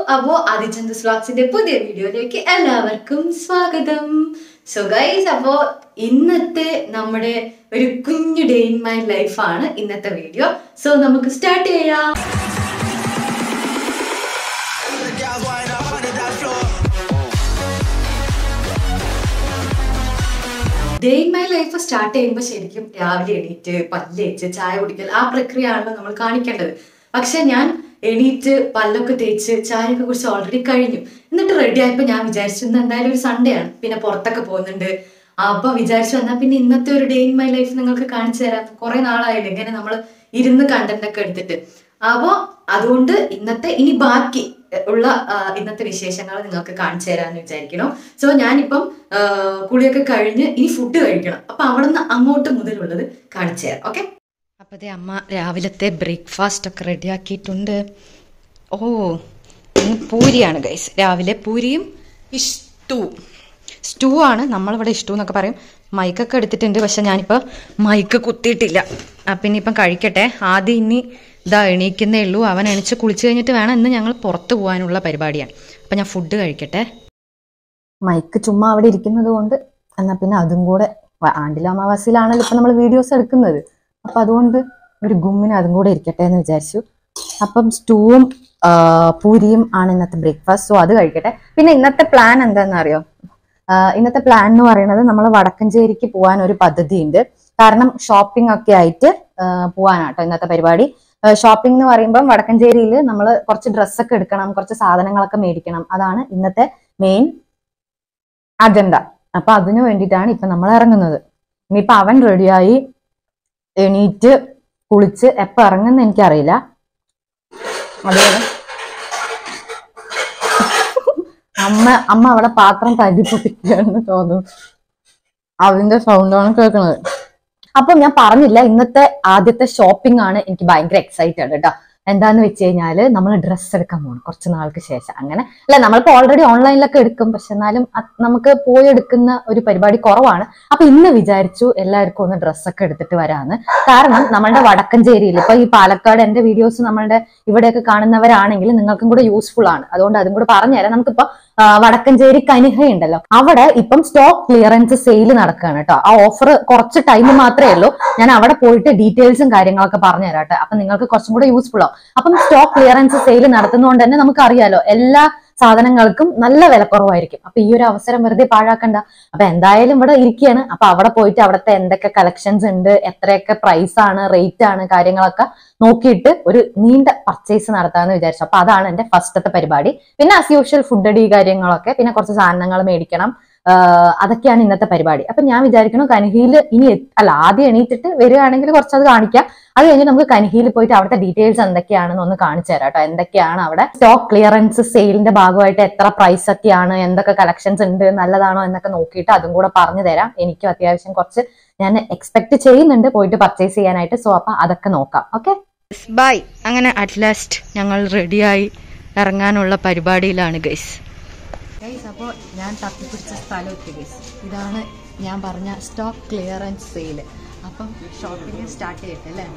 അപ്പോ ആദിചന്ദ് സ്ലോക്സിന്റെ പുതിയ വീഡിയോയിലേക്ക് എല്ലാവർക്കും സ്വാഗതം സോ ഗൈസ് അപ്പോ ഇന്നത്തെ നമ്മുടെ ഒരു കുഞ്ഞു ഡേ ഇൻ മൈ ലൈഫാണ് ഇന്നത്തെ വീഡിയോ സോ നമുക്ക് സ്റ്റാർട്ട് ചെയ്യാം day in my life start ചെയ്യുമ്പോൾ ശരിക്കും രാവിലെ എണീറ്റ് പല്ലേച്ച് ചായ കുടിക്കൽ ആ പ്രക്രിയയാണല്ലോ നമ്മൾ കാണിക്കേണ്ടത് പക്ഷെ ഞാൻ എണീറ്റ് പല്ലൊക്കെ തേച്ച് ചായയൊക്കെ കുറിച്ച് ഓൾറെഡി കഴിഞ്ഞു എന്നിട്ട് റെഡി ആയപ്പോൾ ഞാൻ വിചാരിച്ചു ഇന്ന് എന്തായാലും ഒരു സൺഡേ ആണ് പിന്നെ പുറത്തൊക്കെ പോകുന്നുണ്ട് അപ്പൊ വിചാരിച്ചു എന്നാൽ പിന്നെ ഇന്നത്തെ ഒരു ഡേ ഇൻ മൈ ലൈഫ് നിങ്ങൾക്ക് കാണിച്ചു തരാം കുറെ നാളായില്ലേ ഇങ്ങനെ നമ്മൾ ഇരുന്ന് കണ്ടന്റ് ഒക്കെ എടുത്തിട്ട് അപ്പോൾ അതുകൊണ്ട് ഇന്നത്തെ ഇനി ബാക്കി ഉള്ള ആ, ഇന്നത്തെ വിശേഷങ്ങൾ നിങ്ങൾക്ക് കാണിച്ചു തരാമെന്ന് വിചാരിക്കണം സോ ഞാനിപ്പം ആ, കുളിയൊക്കെ കഴിഞ്ഞ് ഇനി ഫുഡ് കഴിക്കണം അപ്പൊ അവിടെ നിന്ന് അങ്ങോട്ട് മുതലുള്ളത് കാണിച്ചു തരാം ഓക്കെ അപ്പൊ ദേ അമ്മ രാവിലത്തെ ബ്രേക്ക്ഫാസ്റ്റ് ഒക്കെ റെഡിയാക്കിയിട്ടുണ്ട് ഓ ഇന്ന് പൂരിയാണ് ഗൈസ് രാവിലെ പൂരിയും ഇഷ്ടൂ സ്റ്റൂ ആണ് നമ്മളിവിടെ ഇഷ്ടൂ എന്നൊക്കെ പറയും മൈക്കൊക്കെ എടുത്തിട്ടുണ്ട് പക്ഷെ ഞാനിപ്പോൾ മൈക്ക് കുത്തിയിട്ടില്ല അപ്പം ഇനിയിപ്പം കഴിക്കട്ടെ ആദ്യം ഇനി ഇതാ എണീക്കുന്നേ ഉള്ളൂ അവൻ എണിച്ച് കുളിച്ച് കഴിഞ്ഞിട്ട് വേണം ഇന്ന് ഞങ്ങൾ പുറത്ത് പോകാനുള്ള പരിപാടിയാണ് അപ്പം ഞാൻ ഫുഡ് കഴിക്കട്ടെ മൈക്ക് ചുമ്മാ അവിടെ ഇരിക്കുന്നത് കൊണ്ട് എന്നാ പിന്നെ അതും കൂടെ വ- ആണ്ടില അമാവാസിയിലാണല്ലോ ഇപ്പൊ നമ്മൾ വീഡിയോസ് എടുക്കുന്നത് അപ്പൊ അതുകൊണ്ട് ഒരു ഗുമ്മിന് അതും കൂടെ ഇരിക്കട്ടെ എന്ന് വിചാരിച്ചു അപ്പം സ്റ്റൂവും ആ, പൂരിയും ആണ് ഇന്നത്തെ ബ്രേക്ക്ഫാസ്റ്റ് സോ അത് കഴിക്കട്ടെ പിന്നെ ഇന്നത്തെ പ്ലാൻ എന്താണെന്ന് അറിയോ ആ, ഇന്നത്തെ പ്ലാൻ എന്ന് പറയുന്നത് നമ്മൾ വടക്കഞ്ചേരിക്ക് പോകാൻ ഒരു പദ്ധതി ഉണ്ട് കാരണം ഷോപ്പിംഗ് ഒക്കെ ആയിട്ട് ആ, പോവാനാട്ടോ ഇന്നത്തെ പരിപാടി ഷോപ്പിംഗ് എന്ന് പറയുമ്പം വടക്കഞ്ചേരിയിൽ നമ്മൾ കുറച്ച് ഡ്രസ്സൊക്കെ എടുക്കണം കുറച്ച് സാധനങ്ങളൊക്കെ മേടിക്കണം അതാണ് ഇന്നത്തെ മെയിൻ അജണ്ട അപ്പൊ അതിനു വേണ്ടിയിട്ടാണ് ഇപ്പൊ നമ്മൾ ഇറങ്ങുന്നത് ഇനിയിപ്പൊ അവൻ റെഡിയായി എണീറ്റ് കുളിച്ച് എപ്പോ ഇറങ്ങുന്ന എനിക്കറിയില്ല അതുപോലെ അമ്മ അമ്മ അവിടെ പാത്രം തല്ലിപ്പൊട്ടിക്കുകയാണെന്ന് തോന്നുന്നു അതിന്റെ സൗണ്ടാണ് കേൾക്കുന്നത് അപ്പൊ ഞാൻ പറഞ്ഞില്ല ഇന്നത്തെ ആദ്യത്തെ ഷോപ്പിംഗ് ആണ് എനിക്ക് ഭയങ്കര എക്സൈറ്റഡ് കേട്ടോ എന്താന്ന് വെച്ച് കഴിഞ്ഞാല് നമ്മൾ ഡ്രസ്സ് എടുക്കാൻ പോകണം കുറച്ച് നാൾക്ക് ശേഷം അങ്ങനെ അല്ല നമ്മളിപ്പോ ഓൾറെഡി ഓൺലൈനിലൊക്കെ എടുക്കും പക്ഷെ എന്നാലും അത് നമുക്ക് പോയി എടുക്കുന്ന ഒരു പരിപാടി കുറവാണ് അപ്പൊ ഇന്ന് വിചാരിച്ചു എല്ലാവർക്കും ഒന്ന് ഡ്രസ്സൊക്കെ എടുത്തിട്ട് വരാന്ന് കാരണം നമ്മളുടെ വടക്കഞ്ചേരിയിൽ ഇപ്പൊ ഈ പാലക്കാട് എന്റെ വീഡിയോസ് നമ്മളുടെ ഇവിടെയൊക്കെ കാണുന്നവരാണെങ്കിൽ നിങ്ങൾക്കും കൂടെ യൂസ്ഫുൾ ആണ് അതുകൊണ്ട് അതും കൂടെ പറഞ്ഞുതരാം നമുക്കിപ്പോ ആ, വടക്കഞ്ചേരി കനിഹ ഉണ്ടല്ലോ അവിടെ ഇപ്പം സ്റ്റോക്ക് ക്ലിയറൻസ് സെയിൽ നടക്കുകയാണ് കേട്ടോ ആ ഓഫർ കുറച്ച് ടൈം മാത്രമേ ഉള്ളൂ ഞാൻ അവിടെ പോയിട്ട് ഡീറ്റെയിൽസും കാര്യങ്ങളൊക്കെ പറഞ്ഞുതരാം കേട്ടോ അപ്പൊ നിങ്ങൾക്ക് കുറച്ചും കൂടെ യൂസ്ഫുൾ ആവും അപ്പം സ്റ്റോക്ക് ക്ലിയറൻസ് സെയിൽ നടത്തുന്നതുകൊണ്ട് തന്നെ നമുക്ക് അറിയാലോ എല്ലാ സാധനങ്ങൾക്കും നല്ല വിലക്കുറവായിരിക്കും അപ്പൊ ഈ ഒരു അവസരം വെറുതെ പാഴാക്കണ്ട അപ്പൊ എന്തായാലും ഇവിടെ ഇരിക്കുകയാണ് അപ്പൊ അവിടെ പോയിട്ട് അവിടുത്തെ എന്തൊക്കെ കളക്ഷൻസ് ഉണ്ട് എത്രയൊക്കെ പ്രൈസ് ആണ് റേറ്റ് ആണ് കാര്യങ്ങളൊക്കെ നോക്കിയിട്ട് ഒരു നീണ്ട പർച്ചേസ് നടത്താമെന്ന് വിചാരിച്ചു അപ്പൊ അതാണ് എന്റെ ഫസ്റ്റത്തെ പരിപാടി പിന്നെ ആസ് യൂഷ്വൽ ഫുഡ് അടി കാര്യങ്ങളൊക്കെ പിന്നെ കുറച്ച് സാധനങ്ങൾ മേടിക്കണം ആഹ് അതൊക്കെയാണ് ഇന്നത്തെ പരിപാടി അപ്പൊ ഞാൻ വിചാരിക്കുന്നു കനിഹിയിൽ ഇനി എ- അല്ല ആദ്യം എണീറ്റിട്ട് വരികയാണെങ്കിൽ കുറച്ചത് കാണിക്കാം അത് കഴിഞ്ഞ് നമുക്ക് കനിഹിയിൽ പോയിട്ട് അവിടുത്തെ ഡീറ്റെയിൽസ് എന്തൊക്കെയാണെന്ന് ഒന്ന് കാണിച്ചു തരാം കേട്ടോ എന്തൊക്കെയാണ് അവിടെ സ്റ്റോക്ക് ക്ലിയറൻസ് സെയിലിന്റെ ഭാഗമായിട്ട് എത്ര പ്രൈസ് ഒക്കെയാണ് എന്തൊക്കെ കളക്ഷൻസ് ഉണ്ട് നല്ലതാണോ എന്നൊക്കെ നോക്കിയിട്ട് അതും കൂടെ പറഞ്ഞു തരാം എനിക്കും അത്യാവശ്യം കുറച്ച് ഞാൻ എക്സ്പെക്ട് ചെയ്യുന്നുണ്ട് പോയിട്ട് പർച്ചേസ് ചെയ്യാനായിട്ട് സോ അപ്പൊ അതൊക്കെ നോക്കാം ഓക്കെ ബൈ അങ്ങനെ അറ്റ് ലാസ്റ്റ് ഞങ്ങൾ റെഡിയായി ഇറങ്ങാനുള്ള പരിപാടിയിലാണ് ഗൈസ് ഗൈസ് അപ്പോൾ ഞാൻ തപ്പിപ്പിടിച്ച സ്ഥലമൊക്കെ ഗൈസ് ഇതാണ് ഞാൻ പറഞ്ഞ സ്റ്റോക്ക് ക്ലിയറൻസ് സെയിൽ അപ്പം ഷോപ്പിംഗ് സ്റ്റാർട്ട് ചെയ്യട്ടെ അല്ലേ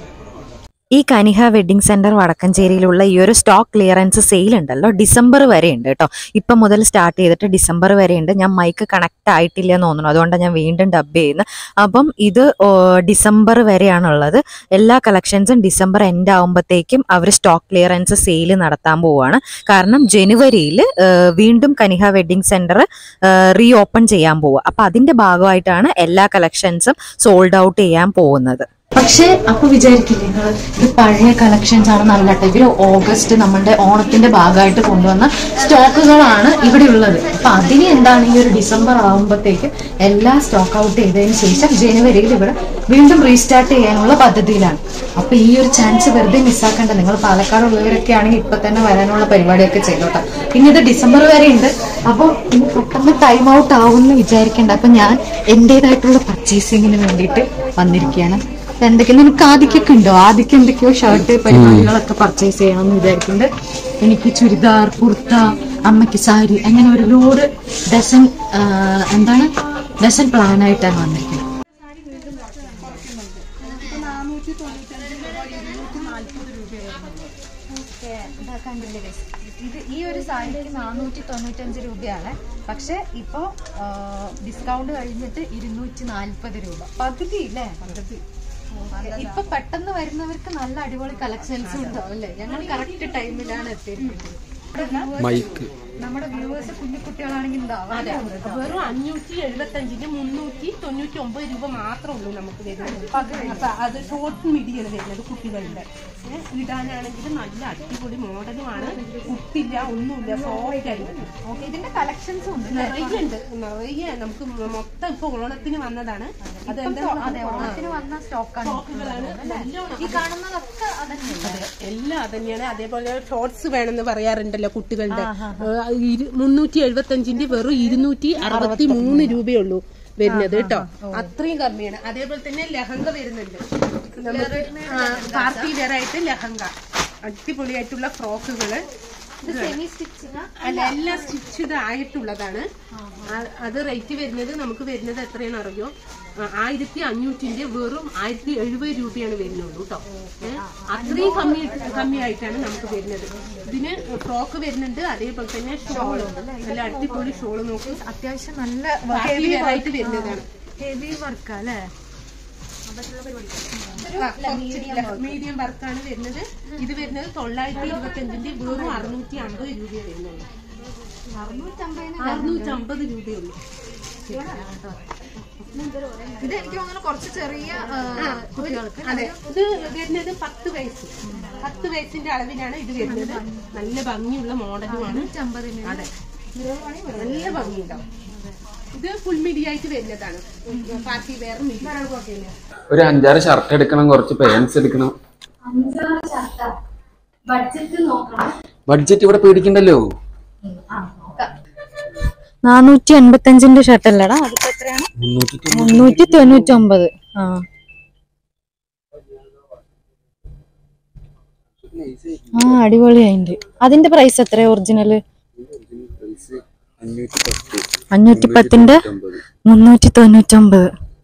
ഈ കനിഹ വെഡിങ് സെന്റർ വടക്കഞ്ചേരിയിലുള്ള ഈ ഒരു സ്റ്റോക്ക് ക്ലിയറൻസ് സെയിൽ ഉണ്ടല്ലോ ഡിസംബർ വരെ ഉണ്ട് കേട്ടോ ഇപ്പം മുതൽ സ്റ്റാർട്ട് ചെയ്തിട്ട് ഡിസംബർ വരെ ഉണ്ട് ഞാൻ മൈക്ക് കണക്ട് ആയിട്ടില്ല എന്ന് തോന്നുന്നു അതുകൊണ്ടാണ് ഞാൻ വീണ്ടും ഡബ് ചെയ്യുന്നത് അപ്പം ഇത് ഓ, ഡിസംബർ വരെയാണുള്ളത് എല്ലാ കളക്ഷൻസും ഡിസംബർ എൻഡ് ആകുമ്പോഴത്തേക്കും അവർ സ്റ്റോക്ക് ക്ലിയറൻസ് സെയിൽ നടത്താൻ പോവുകയാണ് കാരണം ജനുവരിയിൽ വീണ്ടും Kaniha wedding centre reopen ചെയ്യാൻ പോവുക അപ്പൊ അതിന്റെ ഭാഗമായിട്ടാണ് എല്ലാ കളക്ഷൻസും സോൾഡ് ഔട്ട് ചെയ്യാൻ പോകുന്നത് പക്ഷേ അപ്പൊ വിചാരിക്കില്ലേ നിങ്ങൾ ഇത് പഴയ കളക്ഷൻസ് ആണ് നല്ല കേട്ടോ ഇവര് ഓഗസ്റ്റ് നമ്മളുടെ ഓണത്തിന്റെ ഭാഗമായിട്ട് കൊണ്ടുവന്ന സ്റ്റോക്കുകളാണ് ഇവിടെ ഉള്ളത് അപ്പൊ അതിന് എന്താണ് ഈ ഒരു ഡിസംബർ ആകുമ്പോഴത്തേക്കും എല്ലാം സ്റ്റോക്ക് ഔട്ട് ചെയ്തതിന് ശേഷം ജനുവരിയിൽ ഇവിടെ വീണ്ടും റീസ്റ്റാർട്ട് ചെയ്യാനുള്ള പദ്ധതിയിലാണ് അപ്പൊ ഈ ഒരു ചാൻസ് വെറുതെ മിസ്സാക്കണ്ട നിങ്ങൾ പാലക്കാട് ഉള്ളവരൊക്കെ ആണെങ്കിൽ ഇപ്പൊ തന്നെ വരാനുള്ള പരിപാടിയൊക്കെ ചെയ്തോട്ടെ പിന്നെ ഇത് ഡിസംബർ വരെ ഉണ്ട് അപ്പോൾ ഇനി പെട്ടെന്ന് ടൈം ഔട്ട് ആവുമെന്ന് വിചാരിക്കേണ്ട അപ്പൊ ഞാൻ എന്റേതായിട്ടുള്ള പർച്ചേസിങ്ങിന് വേണ്ടിയിട്ട് വന്നിരിക്കുകയാണ് അപ്പൊ എന്തൊക്കെ നിനക്ക് ആദ്യമൊക്കെ ഉണ്ടോ ആദ്യം എന്തൊക്കെയോ ഷർട്ട് പരിപാടികളൊക്കെ പർച്ചേസ് ചെയ്യണം എന്ന് വിചാരിക്കുന്നുണ്ട് എനിക്ക് ചുരിദാർ കുർത്ത അമ്മയ്ക്ക് സാരി അങ്ങനെ ഒരു ലോഡ് ഡസൻ എന്താണ് ഡസൻ പ്ലാൻ ആയിട്ടാണ് വന്നിരിക്കുന്നത് കണ്ടില്ലേ ഇത് ഈ ഒരു സാരിക്ക് നാനൂറ്റി തൊണ്ണൂറ്റഞ്ച് രൂപയാണ് പക്ഷെ ഇപ്പൊ ഡിസ്കൗണ്ട് കഴിഞ്ഞിട്ട് ഇരുന്നൂറ്റി നാല്പത് രൂപ പകുതി ഇല്ലേ പകുതി ഇപ്പൊ പെട്ടെന്ന് വരുന്നവർക്ക് നല്ല അടിപൊളി കളക്ഷൻസ് ഉണ്ടാവും അല്ലേ ഞങ്ങൾ കറക്റ്റ് ടൈമിലാണ് എത്തിയിരിക്കുന്നത് മൈക്ക് നമ്മുടെ വ്യൂവേഴ്സ് കുഞ്ഞുകുട്ടികളാണെങ്കിൽ ഉണ്ടാവും വെറും അഞ്ഞൂറ്റി എഴുപത്തി അഞ്ചിന് മുന്നൂറ്റി തൊണ്ണൂറ്റി ഒമ്പത് രൂപ മാത്രമേ ഉള്ളൂ നമുക്ക് വരുന്നത് അപ്പൊ അത് ഷോർട്ട് മിഡിയാണ് വരുന്നത് കുട്ടികളുടെ ഏ, ഇടാനാണെങ്കിൽ നല്ല അടിപൊളി മോഡലുമാണ് കുത്തില്ല ഒന്നുമില്ല സോഫ്റ്റ് ആയിട്ട് ഓക്കെ ഇതിന്റെ കളക്ഷൻസും ഉണ്ട് നിറയെ ഉണ്ട് നിറയെ നമുക്ക് മൊത്തം ഇപ്പൊ ഓണത്തിന് വന്നതാണ് അത് അതെ ഓണത്തിന് വന്ന സ്റ്റോക്കാണ് സ്റ്റോക്കുകളാണ് നല്ലോണം ഈ കാണുന്നതൊക്കെ അതന്നെ എല്ലാം അതന്നെയാണ് അതേപോലെ ഷോർട്സ് വേണമെന്ന് പറയാറുണ്ടല്ലോ കുട്ടികളുടെ മുന്നൂറ്റി എഴുപത്തി അഞ്ചിന്റെ വെറും ഇരുന്നൂറ്റി അറുപത്തി മൂന്ന് രൂപയുള്ളൂ വരുന്നത് കേട്ടോ അത്രയും കമ്മിയാണ് അതേപോലെ തന്നെ ലഹങ്ക വരുന്നുണ്ട് നമുക്ക് പാർട്ടി വെയർ ആയിട്ട് ലഹങ്ക അടിപൊളിയായിട്ടുള്ള ഫ്രോക്കുകള് സെമി സ്റ്റിച്ചിങ് അല്ല എല്ലാം സ്റ്റിച്ചഡ് ആയിട്ടുള്ളതാണ് ആ- അത് റേറ്റ് വരുന്നത് നമുക്ക് വരുന്നത് എത്രയാണ് അറിയോ ആ, ആയിരത്തി അഞ്ഞൂറ്റിന്റെ വെറും ആയിരത്തി എഴുപത് രൂപയാണ് വരുന്നുള്ളൂ കേട്ടോ ഏ, അത്രയും കമ്മി കമ്മിയായിട്ടാണ് നമുക്ക് വരുന്നത് ഇതിന് ഫ്രോക്ക് വരുന്നുണ്ട് അതേപോലെ തന്നെ ഷോള് നല്ല അടിപൊളി ഷോള് നോക്ക് അത്യാവശ്യം നല്ല പാർട്ടി വെയർ ആയിട്ട് വരുന്നതാണ് ഹെവി വർക്ക് അല്ലേ മീഡിയം വർക്കാണ് വരുന്നത് ഇത് വരുന്നത് തൊള്ളായിരത്തി ഇരുപത്തി അഞ്ചിന്റെ വെറും അറുന്നൂറ്റി അമ്പത് രൂപ വരുന്നുള്ളൂ അറുന്നൂറ്റി അമ്പത് രൂപയുള്ളൂ ഇത് എനിക്ക് തോന്നുന്നു കുറച്ച് ചെറിയ ആ, കുട്ടികൾക്ക് അതെ ഇത് വരുന്നത് പത്ത് വയസ്സ് പത്ത് വയസ്സിന്റെ അളവിലാണ് ഇത് വരുന്നത് നല്ല ഭംഗിയുള്ള മോഡലുമാണ് അമ്പതിന് അതെ നല്ല ഭംഗിയുണ്ടാവും ഇത് ഫുൾ മിഡി ആയിട്ട് വരുന്നതാണ് പാർട്ടി വെയർ മിഡി ഒരു അഞ്ചാറ് ഷർട്ട് എടുക്കണം കുറച്ച് പാൻസ് എടുക്കണം ബഡ്ജറ്റ് ഇവിടെ പേടിക്കണ്ടല്ലോ നാനൂറ്റി എൺപത്തി അഞ്ചിന്റെ ഷർട്ട് അല്ലടാ അതിപ്പോ എത്രയാണ് മുന്നൂറ്റി തൊണ്ണൂറ്റി മുന്നൂറ്റി തൊണ്ണൂറ്റി ഒമ്പത് ആ ആ അടിപൊളിയായിണ്ട് അതിന്റെ പ്രൈസ് എത്രയാ ഒറിജിനല് അഞ്ഞൂറ്റി പത്ത് അഞ്ഞൂറ്റി പത്തിന്റെ അമ്പത് മുന്നൂറ്റി തൊണ്ണൂറ്റി ഒമ്പത്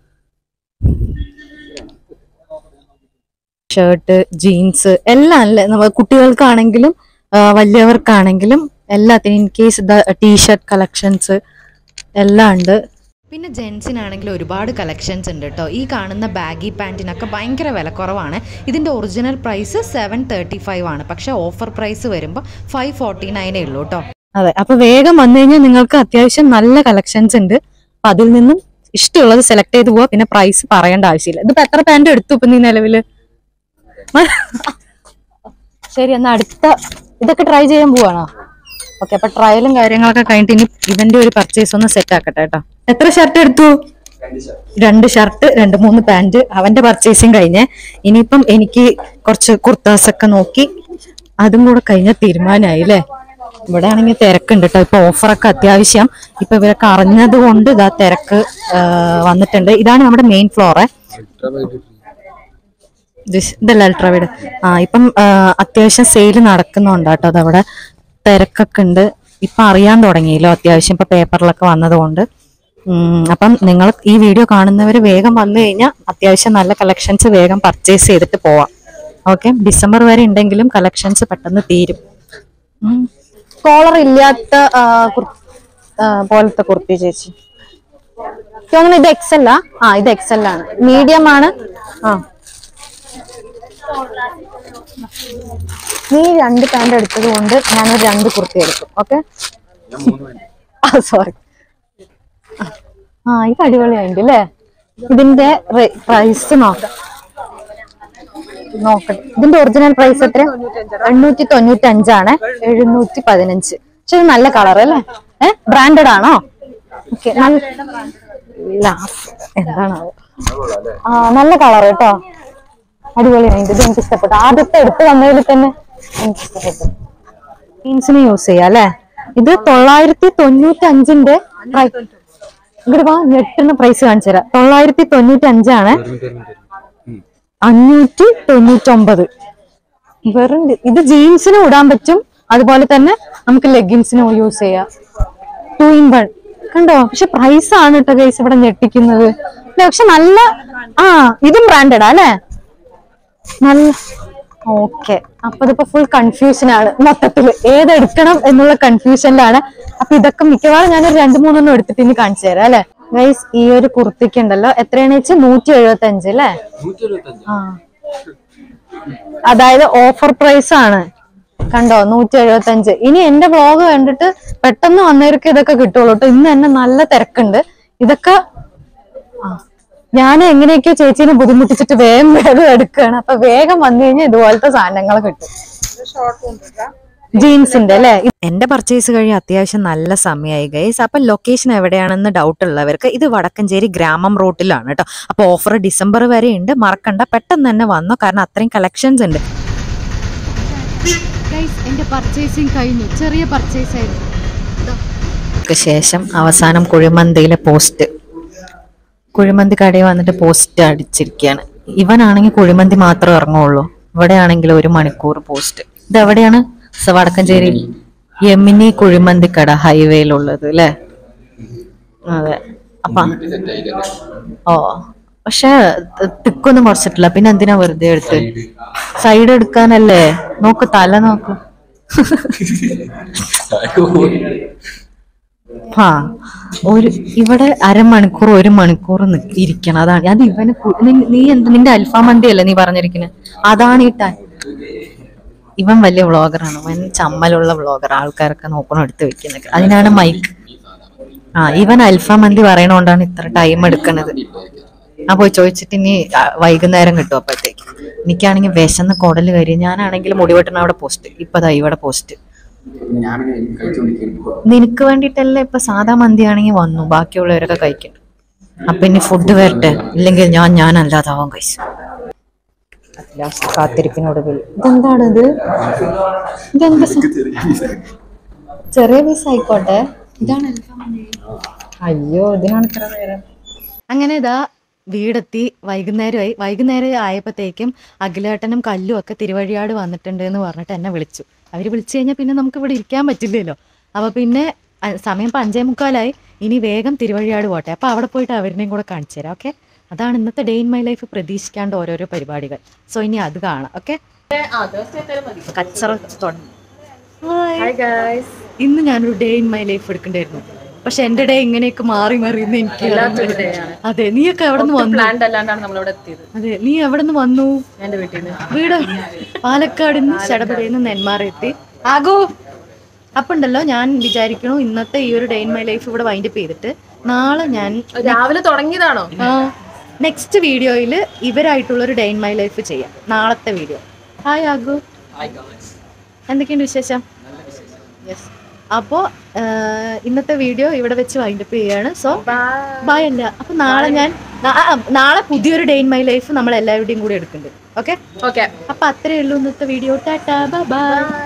ഷർട്ട് ജീൻസ് എല്ലാം അല്ലേ നമ്മ കുട്ടികൾക്കാണെങ്കിലും ആ, വലിയവർക്കാണെങ്കിലും എല്ലാത്തിനും ഇൻ കേസ് ടീഷർട്ട് കളക്ഷൻസ് എല്ലാം ഉണ്ട് പിന്നെ ജെൻസിനാണെങ്കിൽ ഒരുപാട് കളക്ഷൻസ് ഉണ്ട് കേട്ടോ ഈ കാണുന്ന ബാഗി പാൻറ്റിനൊക്കെ ഭയങ്കര വിലക്കുറവാണ് ഇതിൻ്റെ original price seven thirty five ആണ് പക്ഷെ ഓഫർ പ്രൈസ് വരുമ്പോൾ ഫൈവ് ഫോർട്ടി നയനേ ഉള്ളൂ കേട്ടോ അതെ അപ്പൊ വേഗം വന്നു കഴിഞ്ഞാൽ നിങ്ങൾക്ക് അത്യാവശ്യം നല്ല കളക്ഷൻസ് ഉണ്ട് അപ്പൊ അതിൽ നിന്നും ഇഷ്ടമുള്ളത് സെലക്ട് ചെയ്ത് പോവാ പിന്നെ പ്രൈസ് പറയേണ്ട ആവശ്യമില്ല ഇതിപ്പോ എത്ര പാൻറ് എടുത്തു ഇപ്പൊ നീ നിലവില് ശരി എന്നാ അടുത്ത ഇതൊക്കെ ട്രൈ ചെയ്യാൻ പോവാണോ ഓക്കെ അപ്പൊ ട്രയലും കാര്യങ്ങളൊക്കെ കഴിഞ്ഞിട്ട് ഇനി ഇവന്റെ ഒരു പർച്ചേസ് ഒന്ന് സെറ്റ് ആക്കട്ടെ കേട്ടോ എത്ര ഷർട്ട് എടുത്തു രണ്ട് ഷർട്ട് രണ്ട് മൂന്ന് പാന്റ് അവന്റെ പർച്ചേസിങ് കഴിഞ്ഞ് ഇനിയിപ്പം എനിക്ക് കുറച്ച് കുർത്താസ് ഒക്കെ നോക്കി അതും കൂടെ കഴിഞ്ഞ തീരുമാനമായി അല്ലേ ഇവിടെ ആണെങ്കിൽ തിരക്കുണ്ട് കേട്ടോ ഇപ്പൊ ഓഫറൊക്കെ അത്യാവശ്യം ഇപ്പൊ ഇവരൊക്കെ അറിഞ്ഞത് കൊണ്ട് ഇതാ തിരക്ക് ആ, വന്നിട്ടുണ്ട് ഇതാണ് നമ്മുടെ main floor ultra wide this ഇതല്ല അൾട്രാവൈഡ് ആ ഇപ്പം ആ, അത്യാവശ്യം സെയിൽ നടക്കുന്നുണ്ട് കേട്ടോ അതവിടെ തിരക്കൊക്കെ ഉണ്ട് ഇപ്പൊ അറിയാൻ തുടങ്ങിയല്ലോ അത്യാവശ്യം ഇപ്പൊ പേപ്പറിലൊക്കെ വന്നതുകൊണ്ട് ഉം, അപ്പം നിങ്ങൾ ഈ വീഡിയോ കാണുന്നവർ വേഗം വന്നു കഴിഞ്ഞാൽ അത്യാവശ്യം നല്ല കളക്ഷൻസ് വേഗം പർച്ചേസ് ചെയ്തിട്ട് പോവാം ഓക്കെ ഡിസംബർ വരെ ഉണ്ടെങ്കിലും കളക്ഷൻസ് പെട്ടെന്ന് തീരും കോളർ ഇല്ലാത്ത ആ, കുർ- ആ, പോലത്തെ കുർത്തി ചേച്ചി തോന്നുന്നു ഇത് എക്സൽ ആ ഇത് എക്സൽ ആണ് മീഡിയം ആണ് ആ നീ രണ്ട് പാന്റ് എടുത്തത് കൊണ്ട് ഞാനൊരു രണ്ട് കുർത്തി എടുക്കും ഓക്കെ ഞാൻ മൂന്ന് വേണ്ടി ആ സോറി ആ ഇത് അടിപൊളിയായിട്ട് അല്ലേ ഇതിന്റെ പ്രൈസ് നോക്കാം നോക്കട്ടെ ഇതിന്റെ ഒറിജിനൽ പ്രൈസ് എത്ര എണ്ണൂറ്റി തൊണ്ണൂറ്റി അഞ്ചാണ് എഴുന്നൂറ്റി പതിനഞ്ച് പക്ഷെ ഇത് നല്ല കളർ അല്ലേ ഏ ബ്രാൻഡഡ് ആണോ ഓക്കെ എന്താണാവോ ആ നല്ല കളർ കേട്ടോ അടിപൊളിയായിട്ട് ഇത് എനിക്ക് ഇഷ്ടപ്പെട്ടു ആദ്യത്തെ എടുത്ത് വന്നതിൽ തന്നെ എനിക്ക് ഇഷ്ടപ്പെട്ടു ജീൻസിന് യൂസ് ചെയ്യാം അല്ലെ ഇത് തൊള്ളായിരത്തി തൊണ്ണൂറ്റി അഞ്ചിന്റെ ഇങ്ങോട്ട് വാ ഞെട്ടുന്ന പ്രൈസ് കാണിച്ചു തരാം തൊള്ളായിരത്തി തൊണ്ണൂറ്റി അഞ്ചാണ് അഞ്ഞൂറ്റി തൊണ്ണൂറ്റി ഒമ്പത് വെറും ഡി- ഇത് ജീൻസിനും ഇടാൻ പറ്റും അതുപോലെ തന്നെ നമുക്ക് ലെഗിൻസിനും യൂസ് ചെയ്യാം ടു ഇൻ വൺ കണ്ടോ പക്ഷെ പ്രൈസ് ആണ് കേട്ടോ ഗൈസ് ഇവിടെ ഞെട്ടിക്കുന്നത് ഇല്ല, പക്ഷെ നല്ല ആ ഇതും ബ്രാൻഡഡാ അല്ലേ നല്ല ഓക്കെ അപ്പൊ ഇതിപ്പോ ഫുൾ കൺഫ്യൂഷൻ ആണ് മൊത്തത്തില് ഏതെടുക്കണം എന്നുള്ള കൺഫ്യൂഷനിലാണ് അപ്പൊ ഇതൊക്കെ മിക്കവാറും ഞാനൊരു രണ്ട് മൂന്നെണ്ണം എടുത്തിട്ട് ഇനി കാണിച്ചു തരാം അല്ലെ ഗൈസ് ഈ ഒരു കുർത്തിക്ക് ഉണ്ടല്ലോ എത്രയാണെന്ന് വെച്ചാൽ നൂറ്റി എഴുപത്തി അഞ്ച് അല്ലേ ആ അതായത് ഓഫർ പ്രൈസ് ആണ് കണ്ടോ നൂറ്റി എഴുപത്തി അഞ്ച് ഇനി എന്റെ വ്ളോഗ് കണ്ടിട്ട് പെട്ടെന്ന് വന്നവർക്ക് ഇതൊക്കെ കിട്ടുള്ളൂ കേട്ടോ ഇന്ന് തന്നെ നല്ല തിരക്കുണ്ട് ഇതൊക്കെ ആ ഞാൻ എങ്ങനെയൊക്കെയോ ചേച്ചീനെ ബുദ്ധിമുട്ടിച്ചിട്ട് വേഗം വേഗം എടുക്കുകയാണ് അപ്പൊ വേഗം വന്നു കഴിഞ്ഞാൽ ഇതുപോലത്തെ സാധനങ്ങൾ കിട്ടും ജീൻസിന്റെ അല്ലേ എന്റെ പർച്ചേസ് കഴിയും അത്യാവശ്യം നല്ല സമയമായി ഗൈസ് അപ്പൊ ലൊക്കേഷൻ എവിടെയാണെന്ന് ഡൗട്ട് ഉള്ളവർക്ക് ഇത് വടക്കഞ്ചേരി ഗ്രാമം റോട്ടിലാണ് കേട്ടോ അപ്പൊ ഓഫർ ഡിസംബർ വരെ ഉണ്ട് മറക്കണ്ട പെട്ടെന്ന് തന്നെ വന്നോ കാരണം അത്രയും കളക്ഷൻസ് ഉണ്ട് എന്റെ പർച്ചേസിങ് കഴിഞ്ഞു ചെറിയ പർച്ചേസ് ആയിരുന്നു ക്ക് ശേഷം അവസാനം കുഴിമന്തിയിലെ പോസ്റ്റ് കുഴിമന്തി കടയിൽ വന്നിട്ട് പോസ്റ്റ് അടിച്ചിരിക്കുകയാണ് ഇവനാണെങ്കിൽ കുഴിമന്തി മാത്രമേ ഇറങ്ങുള്ളൂ ഇവിടെ ആണെങ്കിൽ ഒരു മണിക്കൂർ പോസ്റ്റ് ഇത് എവിടെയാണ് സ- വടക്കഞ്ചേരി യമിനി കുഴിമന്തി കട ഹൈവേയിലുള്ളത് അല്ലേ അതെ അപ്പൊ ഓ പക്ഷെ ത- തിക്കൊന്നും കുറച്ചിട്ടില്ല പിന്നെ എന്തിനാ വെറുതെ എടുത്ത് സൈഡ് എടുക്കാനല്ലേ നോക്ക് തല നോക്ക് ആ ഒരു ഇവിടെ അരമണിക്കൂർ ഒരു മണിക്കൂർ നി- ഇരിക്കണം അതാണ് അത് ഇവന് കു- നി- നീ എന്ത് നിന്റെ അൽഫാം മന്തി അല്ലേ നീ പറഞ്ഞിരിക്കുന്നത് അതാണ് ഈ ടൈം ഇവൻ വലിയ വ്ളോഗറാണ് അവൻ ചമ്മലുള്ള വ്ളോഗർ ആൾക്കാരൊക്കെ നോക്കണം എടുത്ത് വെക്കുന്നത് അതിനാണ് മൈക്ക് ആ ഇവൻ അൽഫാം മന്തി പറയണോണ്ടാണ് ഇത്ര ടൈം എടുക്കുന്നത് ആ പോയി ചോദിച്ചിട്ട് ഇനി ആ, വൈകുന്നേരം കിട്ടും അപ്പോഴത്തേക്ക് എനിക്കാണെങ്കിൽ വിശന്ന് കുടല് കയറി ഞാനാണെങ്കിൽ മുടിവെട്ടണ അവിടെ പോസ്റ്റ് ഇപ്പൊ ദാ ഇവിടെ പോസ്റ്റ് ഞാനിങ്ങനെ കഴിച്ചോണ്ടിരിക്കുന്നു നിനക്ക് വേണ്ടിട്ടല്ലേ ഇപ്പൊ സാധാ മന്തി ആണെങ്കിൽ വന്നു ബാക്കിയുള്ളവരൊക്കെ കഴിക്കും അപ്പൊ ഇനി ഫുഡ് വരട്ടെ ഇല്ലെങ്കിൽ ഞാൻ ഞാൻ അല്ലാതാവാൻ കഴിച്ചു ലാസ്റ്റ് കാത്തിരിപ്പിനൊടുവിൽ ഇതെന്താണ് ഇത് ഇതെന്താ സ- ചെറിയ പീസ് ആയിക്കോട്ടെ ഇതാണ് അയ്യോ ഇതിനാണ് ഇത്ര നേരം അങ്ങനെ ഇതാ വീടെത്തി വൈകുന്നേരമായി വൈകുന്നേരം ആയപ്പോഴത്തേക്കും അഖിലേട്ടനും കല്ലും ഒക്കെ തിരുവഴിയാട് വന്നിട്ടുണ്ട് എന്ന് പറഞ്ഞിട്ട് എന്നെ വിളിച്ചു അവർ വിളിച്ചു കഴിഞ്ഞാൽ പിന്നെ നമുക്ക് ഇവിടെ ഇരിക്കാൻ പറ്റില്ലല്ലോ അപ്പോൾ പിന്നെ അ- സമയം ഇപ്പം അഞ്ചേ മുക്കാലായി ഇനി വേഗം തിരുവഴിയാട് പോട്ടെ അപ്പോൾ അവിടെ പോയിട്ട് അവരിനെയും കൂടെ കാണിച്ചു തരാം ഓക്കെ അതാണ് ഇന്നത്തെ ഡേ ഇൻ മൈ ലൈഫ് പ്രതീക്ഷിക്കാണ്ട് ഓരോരോ പരിപാടികൾ സോ ഇനി അത് കാണാം ഓക്കെ കച്ചറ തുടങ്ങി ഇന്ന് ഞാനൊരു ഡേ ഇൻ മൈ ലൈഫ് എടുക്കണ്ടായിരുന്നു പക്ഷെ എന്റെ ഡേ ഇങ്ങനെയൊക്കെ മാറി മാറി ഇന്ന് എനിക്ക് അതെ നീയൊക്കെ എവിടെ നിന്ന് വന്നു പ്ലാൻഡ് അല്ലാണ്ടാണ് നമ്മളിവിടെ എത്തിയത് അതെ നീ എവിടെ നിന്ന് വന്നു എന്റെ വീട്ടിൽ നിന്ന് വീട് പാലക്കാട് നിന്ന് ചടപടയിൽ നിന്ന് നെന്മാറ എത്തി ആകോ അപ്പൊ ഉണ്ടല്ലോ ഞാൻ വിചാരിക്കണു ഇന്നത്തെ ഈ ഒരു ഡേ ഇൻ മൈ ലൈഫ് ഇവിടെ വൈൻഡപ്പ് ചെയ്തിട്ട് നാളെ ഞാൻ രാവിലെ തുടങ്ങിയതാണോ നെക്സ്റ്റ് വീഡിയോയിൽ ഇവരായിട്ടുള്ള ഒരു ഡേ ഇൻ മൈ ലൈഫ് ചെയ്യാം നാളത്തെ വീഡിയോ ഹായ് ആഗു എന്തൊക്കെയുണ്ട് വിശേഷം യെസ് അപ്പോൾ ഇന്നത്തെ വീഡിയോ ഇവിടെ വെച്ച് വൈൻഡപ്പ് ചെയ്യാണ് സോ ബൈ അല്ല അപ്പൊ നാളെ ഞാൻ നാ- ആ, നാളെ പുതിയൊരു ഡേ ഇൻ മൈ ലൈഫ് നമ്മൾ എല്ലാവരുടെയും കൂടി എടുക്കുന്നുണ്ട് ഓക്കെ ഓക്കെ അപ്പൊ അത്രയേ ഉള്ളൂ ഇന്നത്തെ വീഡിയോ ടാറ്റാ ബൈ